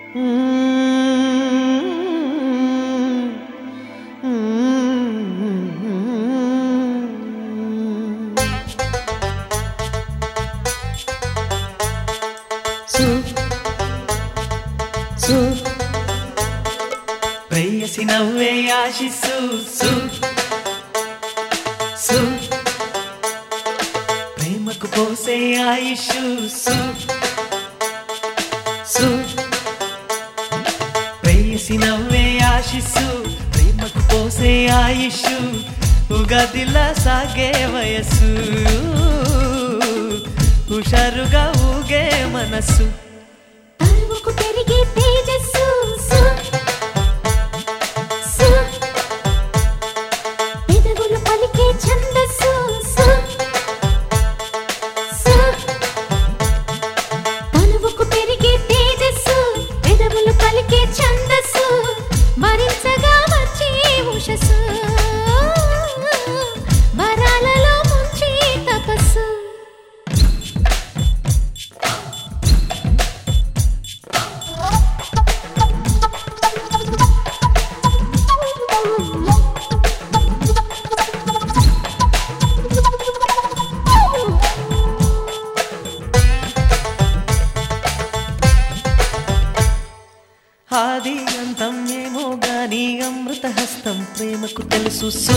సు సు ప్రేయసి నవ్వే ఆశిస్సు సు సు ప్రేమకు పోసే ఆయుష్ సు సు ప్రేయసి నవ్వే ఆశిస్సు ప్రేమకు పోసే ఆయుష్ ఉగదిలా సాగే వయస్సు హుషారుగా ఊగే మనస్సు తరువుకు పెరిగే తేజస్సు సు సు పెదవులు పలికే ఛందస్సు సు సు తనువుకు పెరిగే తేజస్సు పెదవులు పలికే ఛందస్సు మరించగా వచ్చే ఉషస్సు వరాలలో ముంచే తపస్సు ఆది అంతం ఏమో గాని అమృత హస్తం ప్రేమకు తెలుసు సు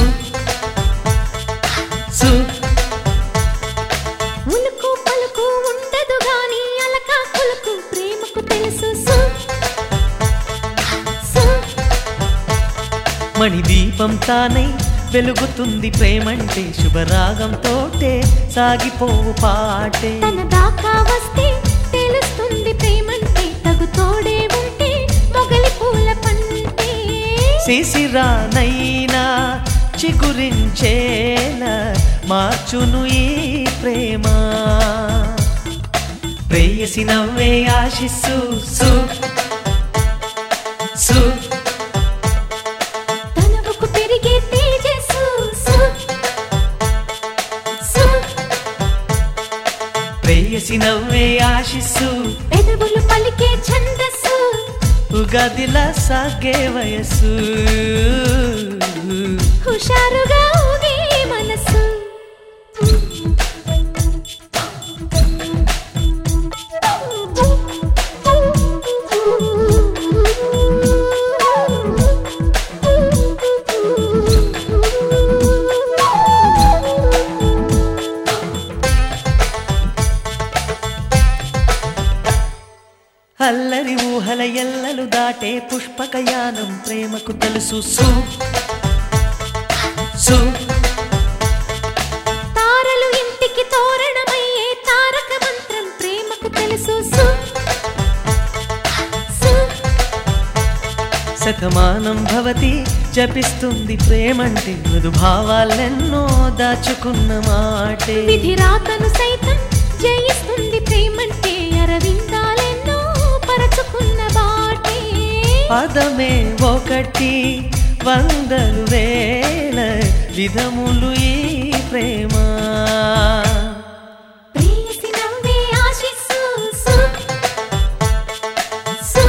సు ఉలుకు పలుకు ఉండదు గాని అలక కులుకు ప్రేమకు తెలుసు సు సు మణి దీపం తానై వెలుగుతుంది ప్రేమంటే శుభరాగంతోటే సాగిపోవు పాటే తన దాకా వస్తే తెలుస్తుంది ప్రేమంటే తగు తోడే ఉంటే మొగలి పూల పంటే శిశిరానైనా చిగురించేలా మార్చును ఈ ప్రేమ ప్రేయసి నవ్వే ఆశిస్సు సు సు తనవుకు పెరిగే తేజస్సు సు సు ప్రేయసి నవ్వే ఆశిస్సు పెదవులు పలికే ఛందస్సు ఉగాదిలా సాగే వయస్సు హుషారుగా ఊగే మనసు అల్లరి ఊహల ఎల్లలు దాటే పుష్పకయానం ప్రేమకు తెలుసు సు సు తారలు ఇంటికి తోరణమయ్యే తారక మంత్రం ప్రేమకు తెలుసు సు సు శతమానం భవతి జపిస్తుంది ప్రేమంటే మృదు భావాలెన్నో దాచుకున్న మాటే విధి రాతను సైతం జయిస్తుంది ప్రేమంటే అరవిందాలెన్నో పరచుకున్న బాటే పదమే ఒకటి వందలు వేల విధములు ఈ ప్రేమ ప్రేయసి నవ్వే ఆశిస్సు సు సు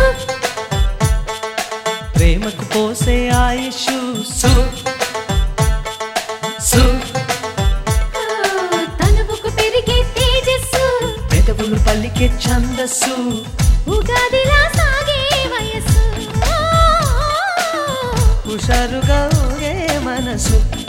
ప్రేమకు పోసే ఆయుష్ సు సు తనువుకు పెరిగే తేజస్సు పెదవులు పలికే ఛందస్సు ఉగాదిలా సాగే వయస్సు హుషారుగా ఊగే మనసు